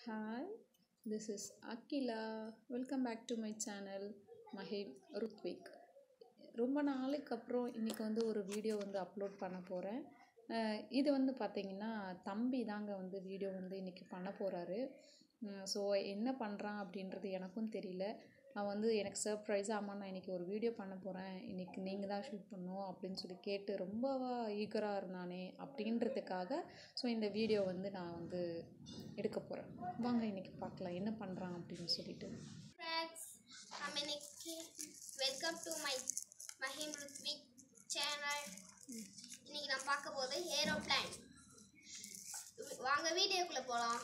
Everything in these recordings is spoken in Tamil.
Hi, this is Akila. Welcome back to my channel Mahim Rutvik. ரொம்ப நாளைக்கு அப்புறம் இன்றைக்கி வந்து ஒரு வீடியோ வந்து அப்லோட் பண்ண போகிறேன் இது வந்து பார்த்திங்கன்னா தம்பி தாங்க வந்து வீடியோ வந்து இன்றைக்கி பண்ண போகிறாரு ஸோ என்ன பண்ணுறான் அப்படின்றது எனக்கும் தெரியல அவன் வந்து எனக்கு சர்ப்ரைஸாக அம்மா நான் இன்றைக்கி ஒரு வீடியோ பண்ண போகிறேன் இன்றைக்கி நீங்கள் தான் ஷூட் பண்ணணும் அப்படின்னு சொல்லி கேட்டு ரொம்ப ஈகராக இருந்தானே அப்படின்றதுக்காக ஸோ இந்த வீடியோ வந்து நான் வந்து எடுக்க போகிறேன் வாங்க இன்றைக்கி பார்க்கலாம் என்ன பண்ணுறான் அப்படின்னு சொல்லிட்டு ஃப்ரெண்ட்ஸ் நம்ம இன்னைக்கு welcome to my Mahim Ruthvik channel இன்னைக்கு நான் பார்க்க போது ஏரோப்ளைன் வாங்க வீடியோக்குள்ளே போகலாம்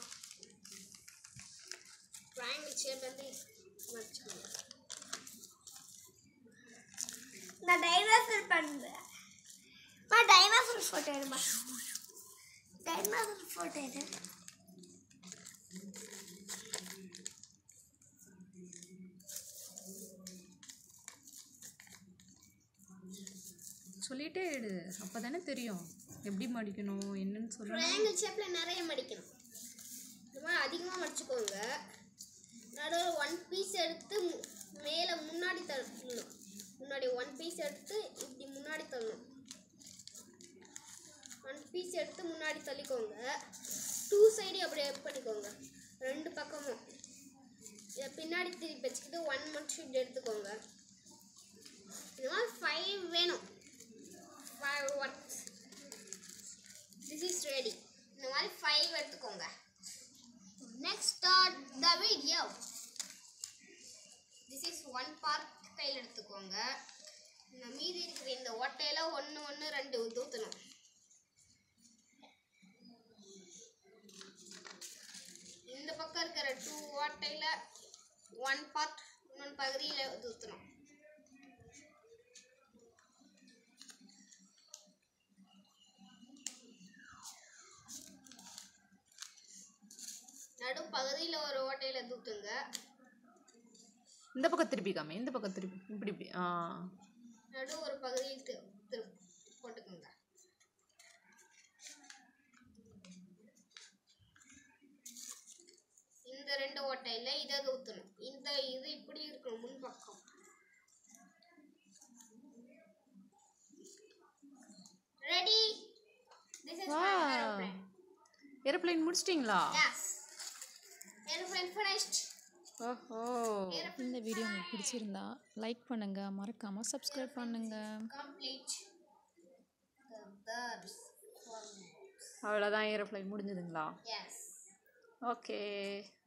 ட்ராயிங் ஷேப்லேருந்து வச்சுக்கோங்க நான் டைனோசர் பண்ணுறேன் நான் டைனோசர் ஃபோட்டோ எடுமா டைனோசர் ஃபோட்டோ எடு சொல்லிட்டே எடு அப்போ தானே தெரியும் எப்படி மடிக்கணும் என்னன்னு சொல்லணும் ட்ரையாங்கிள் ஷேப்பில் நிறைய மடிக்கணும் இந்த மாதிரி அதிகமாக மடிச்சுக்கோங்க நடுவில் ஒன் பீஸ் எடுத்து மு- மேலே முன்னாடி தள்ளணும் முன்னாடி ஒன் பீஸ் எடுத்து இப்படி முன்னாடி தள்ளணும் ஒன் பீஸ் எடுத்து முன்னாடி தள்ளிக்கோங்க டூ சைடு அப்படியே பண்ணிக்கோங்க ரெண்டு பக்கமும் இதை பின்னாடி திருப்பி வச்சுக்கிட்டு ஒன் மந்த் ஷீட் எடுத்துக்கோங்க இந்த மாதிரி ஃபைவ் வேணும் five works this is ready இந்த மாதிரி ஃபைவ் எடுத்துக்கோங்க next start the video this is one part கையில் எடுத்துக்கோங்க இந்த மீதி இருக்கிற இந்த ஒட்டையில ஒன்று ஒன்று ரெண்டு ஊற்றணும் இந்த பக்கம் இருக்கிற டூ ஓட்டையில் ஒன் பார்ட் இன்னொன்று பகுதியில் ஊற்றணும் நடு பகுதியில் ஒரு ஓட்டையில் தூத்துங்க இந்த பக்கம் திருப்பி காமி இந்த பக்கம் திருப்பி இப்படி இப்படி ஆ நடு ஒரு பகுதியில் திரு திரு போட்டுக்கோங்க இந்த ரெண்டு ஓட்டையில் இதை ஊற்றணும் இந்த இது இப்படி இருக்கணும் முன் பக்கம் ready this is my Wow. Aeroplane aeroplane முடிச்சிட்டிங்களா எஸ் ஏரோப்ளேன் finished ஓஹோ இந்த வீடியோ உங்களுக்கு பிடிச்சிருந்தா லைக் பண்ணுங்கள் மறக்காமல் சப்ஸ்கிரைப் பண்ணுங்கள் complete the verbs form அவ்வளோதான் ஏரோப்ளைன் முடிஞ்சதுங்களா yes ஓகே